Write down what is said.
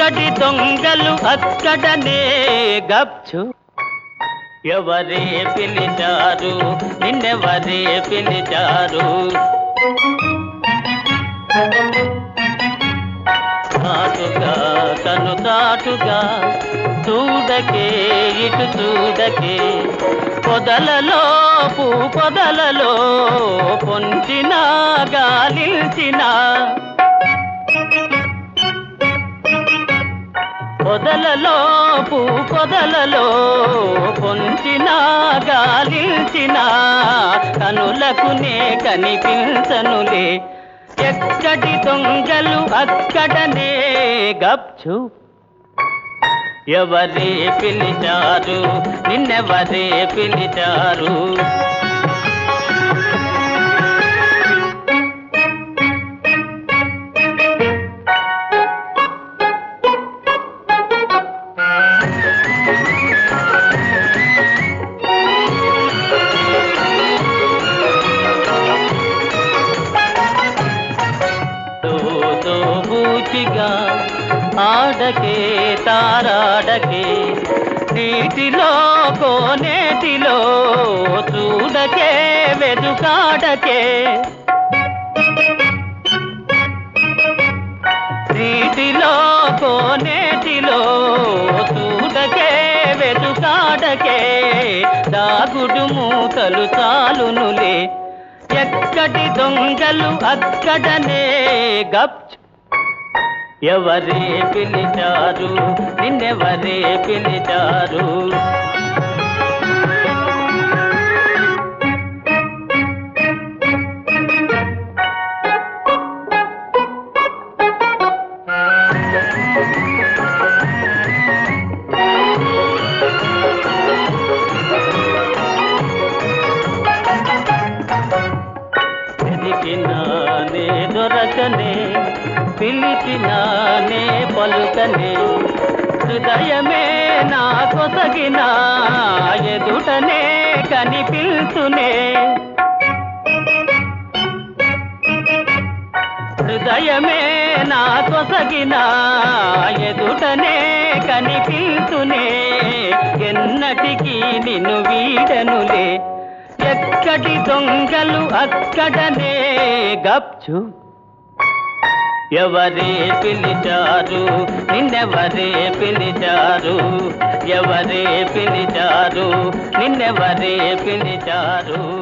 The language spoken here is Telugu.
ఎక్కడి దొంగలు అక్కడనే గప్చు ఎవరే పిలిచారు నిన్నెవరే పిలిచారు చాటుగా కను చాటుగా చూడకే ఇటు చూడకే పొదలలో పూ పొదలలో పొంచిన గాలించిన పొదలలో పూ పొదలలో పొంచిన గాలించిన కనులకు నే కనిపించనులే ఎక్కడి దొంగలు అక్కడనే గప్చు ఎవరే పిలిచారు నిన్నెవరే పిలిచారు తో బూచిగా ఆడకే తారాడకే నీటిలో కోనేటిలో చూడకే వెదుకాడకే నీటిలో కోనేటిలో చూడకే వెదుకాడకే దాగుడు మూతలు చాలునులే ఎక్కడి దొంగలు అక్కడనే గప్చు ఎవరే పిలిచారు నిన్నెవరే పిలిచారు వెతికినానే దొరకనే పిలిచినానే పలుకనే హృదయమే నా కొసగిన ఎదుటనే కనిపిల్చునే హృదయమే నా కొసగిన ఎదుటనే కనిపిల్చునే ఎన్నటికీ నిన్ను వీడనులే ఎక్కడి దొంగలు అక్కడనే గప్చు ఎవరే పిలిచారు నిన్నెవరే పిలిచారు ఎవరే పిలిచారు నిన్నెవరే పిలిచారు